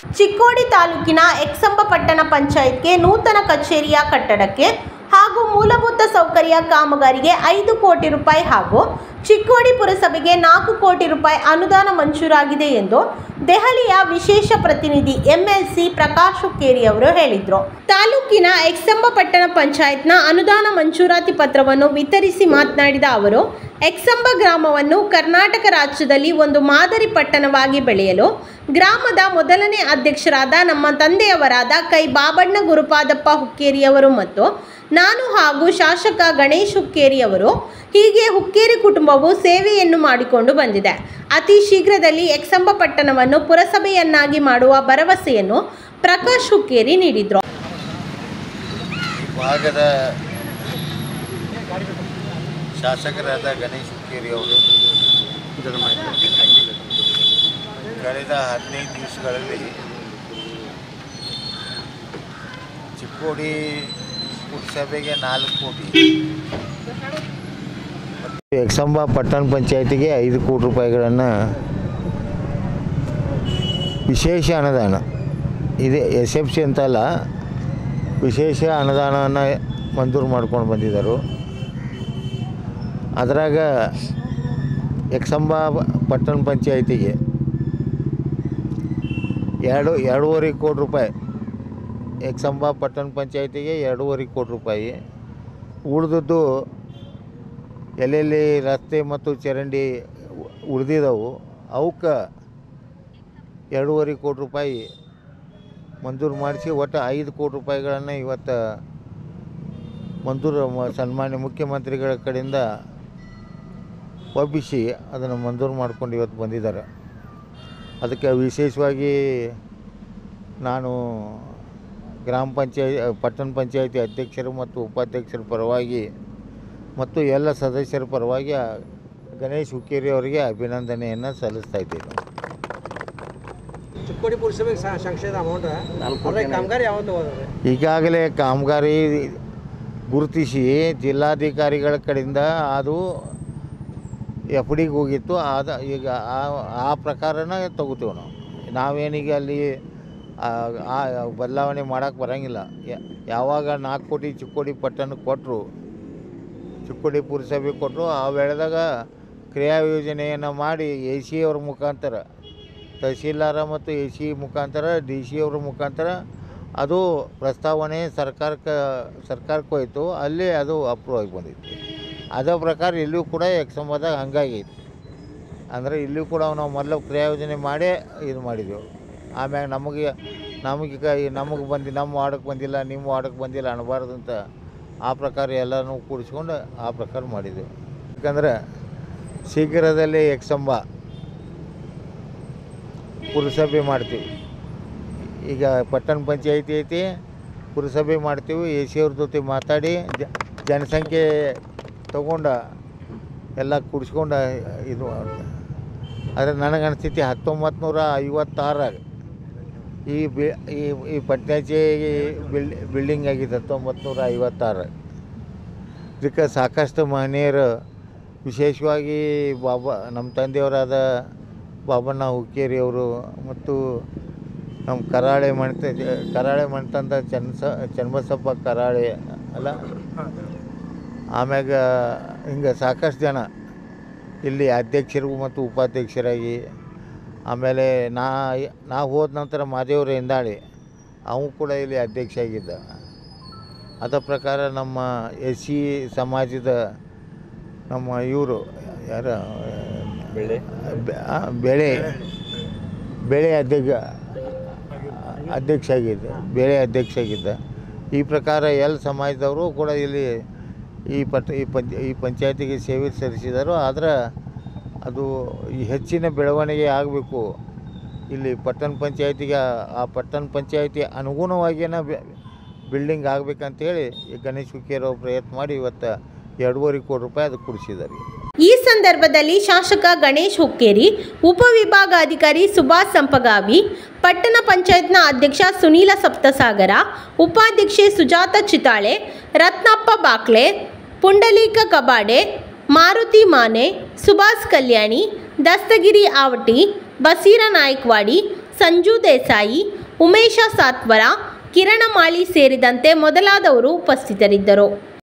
ಚಿಕ್ಕೋಡಿ ತಾಲೂಕಿನ ಎಕ್ಸಂಬ ಪಟ್ಟಣ ಪಂಚಾಯತ್ಗೆ ನೂತನ ಕಚೇರಿಯ ಕಟ್ಟಡಕ್ಕೆ ಹಾಗೂ ಮೂಲಭೂತ ಸೌಕರ್ಯ ಕಾಮಗಾರಿಗೆ ಐದು ಕೋಟಿ ರೂಪಾಯಿ ಹಾಗೂ ಚಿಕ್ಕೋಡಿ ಪುರಸಭೆಗೆ ನಾಲ್ಕು ಕೋಟಿ ರೂಪಾಯಿ ಅನುದಾನ ಮಂಜೂರಾಗಿದೆ ಎಂದು ದೆಹಲಿಯ ವಿಶೇಷ ಪ್ರತಿನಿಧಿ ಎಂಎಲ್ಸಿ ಪ್ರಕಾಶ್ ಹುಕ್ಕೇರಿ ಅವರು ಹೇಳಿದರು ತಾಲೂಕಿನ ಎಕ್ಸಂಬ ಪಟ್ಟಣ ಪಂಚಾಯತ್ನ ಅನುದಾನ ಮಂಜೂರಾತಿ ಪತ್ರವನ್ನು ವಿತರಿಸಿ ಮಾತನಾಡಿದ ಅವರು ಎಕ್ಸಂಬ ಗ್ರಾಮವನ್ನು ಕರ್ನಾಟಕ ರಾಜ್ಯದಲ್ಲಿ ಒಂದು ಮಾದರಿ ಪಟ್ಟಣವಾಗಿ ಬೆಳೆಯಲು ಗ್ರಾಮದ ಮೊದಲನೇ ಅಧ್ಯಕ್ಷರಾದ ನಮ್ಮ ತಂದೆಯವರಾದ ಕೈ ಬಾಬಣ್ಣ ಗುರುಪಾದಪ್ಪ ಹುಕ್ಕೇರಿಯವರು ಮತ್ತು ನಾನು ಹಾಗೂ ಶಾಸಕ ಗಣೇಶ್ ಹುಕ್ಕೇರಿಯವರು ಹೀಗೆ ಹುಕ್ಕೇರಿ ಕುಟುಂಬವು ಸೇವೆಯನ್ನು ಮಾಡಿಕೊಂಡು ಬಂದಿದೆ ಅತಿ ಶೀಘ್ರದಲ್ಲಿ ಎಕ್ಸಂಬ ಪಟ್ಟಣವನ್ನು ಪುರಸಭೆಯನ್ನಾಗಿ ಮಾಡುವ ಭರವಸೆಯನ್ನು ಪ್ರಕಾಶ್ ಹುಕ್ಕೇರಿ ನೀಡಿದರು ಭಾಗದ ಶಾಸಕರಾದ ಗಣೇಶ್ ಹುಕ್ಕೇರಿ ಅವರು ಕಳೆದ ಹದಿನೈದು ದಿವಸಗಳಲ್ಲಿ ಚಿಕ್ಕೋಡಿ ಪುರಸಭೆಗೆ ನಾಲ್ಕು ಕೋಟಿ ಮತ್ತು ಎಕ್ಸಂಬ ಪಟ್ಟಣ ಪಂಚಾಯತಿಗೆ ಐದು ಕೋಟಿ ರೂಪಾಯಿಗಳನ್ನು ವಿಶೇಷ ಅನುದಾನ ಇದೆ ಎಸ್ ಎಫ್ ಸಿ ಅಂತಲ್ಲ ವಿಶೇಷ ಅನುದಾನವನ್ನು ಮಂಜೂರು ಮಾಡ್ಕೊಂಡು ಬಂದಿದ್ದರು ಅದರಾಗ ಎಕ್ಸಂಬ ಪಟ್ಟಣ ಪಂಚಾಯತಿಗೆ ಎರಡು ಎರಡೂವರೆ ಕೋಟಿ ರೂಪಾಯಿ ಎಕ್ಸಂಬ ಪಟ್ಟಣ ಪಂಚಾಯತಿಗೆ ಎರಡೂವರೆ ಕೋಟಿ ರೂಪಾಯಿ ಉಳಿದದ್ದು ಎಲ್ಲೆಲ್ಲಿ ರಸ್ತೆ ಮತ್ತು ಚರಂಡಿ ಉಳಿದಿದ್ದವು ಅವಕ್ಕೆ ಎರಡೂವರೆ ಕೋಟಿ ರೂಪಾಯಿ ಮಂಜೂರು ಮಾಡಿಸಿ ಒಟ್ಟು ಐದು ಕೋಟಿ ರೂಪಾಯಿಗಳನ್ನು ಇವತ್ತು ಮಂಜೂರು ಮ- ಸನ್ಮಾನ್ಯ ಮುಖ್ಯಮಂತ್ರಿಗಳ ಕಡೆಯಿಂದ ಒಪ್ಪಿಸಿ ಅದನ್ನು ಮಂಜೂರು ಮಾಡ್ಕೊಂಡು ಇವತ್ತು ಬಂದಿದ್ದಾರೆ ಅದಕ್ಕೆ ವಿಶೇಷವಾಗಿ ನಾನು ಗ್ರಾಮ ಪಂಚಾಯತ್ ಪಟ್ಟಣ ಪಂಚಾಯತಿ ಅಧ್ಯಕ್ಷರು ಮತ್ತು ಉಪಾಧ್ಯಕ್ಷರ ಪರವಾಗಿ ಮತ್ತು ಎಲ್ಲ ಸದಸ್ಯರ ಪರವಾಗಿ ಆ ಗಣೇಶ್ ಹುಕ್ಕೇರಿ ಅವರಿಗೆ ಅಭಿನಂದನೆಯನ್ನು ಸಲ್ಲಿಸ್ತಾ ಇದ್ದೀನಿ ಚಿಕ್ಕೋಡಿ ಪುರಸಭೆಗೆ ಸಂಕ್ಷೇದ ಅಮೌಂಟ್ ಅದ್ರ ಕಾಮಗಾರಿ ಯಾವತ್ತು ಹೋದ್ರೆ ಈಗಾಗಲೇ ಕಾಮಗಾರಿ ಗುರುತಿಸಿ ಜಿಲ್ಲಾಧಿಕಾರಿಗಳ ಕಡೆಯಿಂದ ಅದು ಎಫ್ ಡಿಗೆ ಹೋಗಿತ್ತು ಅದು ಈಗ ಆ- ಆ ಪ್ರಕಾರನ ತಗೋತೀವಿ ನಾವು ನಾವೇನೀಗ ಅಲ್ಲಿ ಆ- ಆ ಬದಲಾವಣೆ ಮಾಡೋಕ್ಕೆ ಬರೋಂಗಿಲ್ಲ ಯ- ಯಾವಾಗ ನಾಲ್ಕು ಕೋಟಿ ಚಿಕ್ಕೋಡಿ ಪಟ್ಟಣಕ್ಕೆ ಕೊಟ್ಟರು ಚಿಕ್ಕೋಡಿ ಪುರಸಭೆ ಕೊಟ್ಟರು ಆ ವೇಳೆದಾಗ ಕ್ರಿಯಾ ಯೋಜನೆಯನ್ನು ಮಾಡಿ ಎ ಸಿ ಅವ್ರ ಮುಖಾಂತರ ತಹಸೀಲ್ದಾರ ಮತ್ತು ಎ ಸಿ ಮುಖಾಂತರ ಡಿ ಸಿ ಅವ್ರ ಮುಖಾಂತರ ಅದು ಪ್ರಸ್ತಾವನೆ ಸರ್ಕಾರಕ್ಕೆ ಸರ್ಕಾರಕ್ಕೆ ಹೋಯ್ತು ಅಲ್ಲಿ ಅದು ಅಪ್ರೂವ್ ಆಗಿ ಬಂದಿತ್ತು ಅದೇ ಪ್ರಕಾರ ಇಲ್ಲೂ ಕೂಡ ಎಕ್ಸಂಬದಾಗ ಹಂಗಾಗೈತಿ ಅಂದರೆ ಇಲ್ಲೂ ಕೂಡ ನಾವು ಮೊದಲು ಕ್ರಿಯಾ ಯೋಜನೆ ಮಾಡೇ ಇದು ಮಾಡಿದೆವು ಆಮ್ಯಾಗ ನಮಗೆ ನಮಗೆ ನಮಗೆ ಬಂದು ನಮ್ಮ ವಾರ್ಡಕ್ಕೆ ಬಂದಿಲ್ಲ ನಿಮ್ಮ ವಾರ್ಡಕ್ಕೆ ಬಂದಿಲ್ಲ ಅನ್ನಬಾರ್ದು ಅಂತ ಆ ಪ್ರಕಾರ ಎಲ್ಲನೂ ಕೂಡಿಸ್ಕೊಂಡು ಆ ಪ್ರಕಾರ ಮಾಡಿದೆವು ಯಾಕಂದ್ರೆ ಶೀಘ್ರದಲ್ಲೇ ಎಕ್ಸಂಬ ಪುರಸಭೆ ಮಾಡ್ತೀವಿ ಈಗ ಪಟ್ಟಣ ಪಂಚಾಯತಿ ಐತಿ ಪುರಸಭೆ ಮಾಡ್ತೀವಿ ಎ ಸಿ ಅವ್ರ ಜೊತೆ ಮಾತಾಡಿ ಜ ಜನಸಂಖ್ಯೆ ತಗೊಂಡು ಎಲ್ಲ ಕುಡಿಸ್ಕೊಂಡು ಇದು ಮಾಡ್ತೀವಿ. ಆದರೆ ನನಗೆ ಅನಿಸ್ತೈತಿ ಹತ್ತೊಂಬತ್ತು ನೂರ ಐವತ್ತಾರಾಗ ಈ ಬಿ ಈ ಈ ಪಂಚಾಯತಿ ಬಿಲ್ಡ್ ಬಿಲ್ಡಿಂಗ್ ಆಗಿದೆ ಹತ್ತೊಂಬತ್ತು ನೂರ ಐವತ್ತಾರು ಇದಕ್ಕೆ ಸಾಕಷ್ಟು ಮಹನೀಯರು ವಿಶೇಷವಾಗಿ ಬಾಬಾ ನಮ್ಮ ತಂದೆಯವರಾದ ಬಾಬಣ್ಣ ಹುಕ್ಕೇರಿ ಅವರು ಮತ್ತು ನಮ್ಮ ಕರಾಳೆ ಮಣ್ತ ಕರಾಳೆ ಮಣ್ತಂದ ಚನ್ನಸ ಚನ್ನಬಸಪ್ಪ ಕರಾಳೆ ಅಲ್ಲ ಆಮ್ಯಾಗ ಹಿಂಗೆ ಸಾಕಷ್ಟು ಜನ ಇಲ್ಲಿ ಅಧ್ಯಕ್ಷರು ಮತ್ತು ಉಪಾಧ್ಯಕ್ಷರಾಗಿ ಆಮೇಲೆ ನಾ ನಾ ಹೋದ ನಂತರ ಮಾದೇವ್ರ ಎಂದಾಳಿ ಅವು ಕೂಡ ಇಲ್ಲಿ ಅಧ್ಯಕ್ಷ ಆಗಿದ್ದ ಅದ ಪ್ರಕಾರ ನಮ್ಮ ಎಸ್ ಸಿ ಸಮಾಜದ ನಮ್ಮ ಇವರು ಯಾರ ಬೆಳೆ ಬೆಳೆ ಬೆಳೆ ಅಧ್ಯಕ್ಷ ಅಧ್ಯಕ್ಷ ಆಗಿದ್ದ ಬೆಳೆ ಅಧ್ಯಕ್ಷ ಆಗಿದ್ದ ಈ ಪ್ರಕಾರ ಎಲ್ಲ ಸಮಾಜದವರು ಕೂಡ ಇಲ್ಲಿ ಈ ಪಟ್ ಈ ಪಂಚ ಈ ಪಂಚಾಯತಿಗೆ ಸೇವೆ ಸಲ್ಲಿಸಿದರು ಆದ್ರೆ ಅದು ಈ ಹೆಚ್ಚಿನ ಬೆಳವಣಿಗೆ ಆಗಬೇಕು ಇಲ್ಲಿ ಪಟ್ಟಣ ಪಂಚಾಯತಿಗೆ ಆ- ಆ ಪಟ್ಟಣ ಪಂಚಾಯತಿ ಅನುಗುಣವಾಗಿಯೇ ಬಿಲ್ಡಿಂಗ್ ಆಗಬೇಕಂತೇಳಿ ಈ ಗಣೇಶ್ ಹುಕ್ಕೇರಿ ಅವ್ರು ಪ್ರಯತ್ನ ಮಾಡಿ ಇವತ್ತು ಎರಡೂವರೆ ಕೋಟಿ ರೂಪಾಯಿ ಅದು ಕೊಡಿಸಿದ್ದಾರೆ ಈ ಸಂದರ್ಭದಲ್ಲಿ ಶಾಸಕ ಗಣೇಶ್ ಹುಕ್ಕೇರಿ ಉಪವಿಭಾಗಾಧಿಕಾರಿ ಸುಭಾಷ್ ಸಂಪಗಾವಿ ಪಟ್ಟಣ ಪಂಚಾಯತ್ನ ಅಧ್ಯಕ್ಷ ಸುನೀಲ ಸಪ್ತಸಾಗರ ಉಪಾಧ್ಯಕ್ಷೆ ಸುಜಾತ ಚಿತಾಳೆ ರತ್ನಪ್ಪ ಬಾಕ್ಲೆ ಪುಂಡಲೀಕ ಕಬಾಡೆ ಮಾರುತಿ ಮಾನೆ ಸುಭಾಷ್ ಕಲ್ಯಾಣಿ ದಸ್ತಗಿರಿ ಆವಟಿ ಬಸೀರ ನಾಯಕ್ವಾಡಿ ಸಂಜು ದೇಸಾಯಿ ಉಮೇಶ ಸಾತ್ವರ ಕಿರಣ ಮಾಳಿ ಸೇರಿದಂತೆ ಮೊದಲಾದವರು ಉಪಸ್ಥಿತರಿದ್ದರು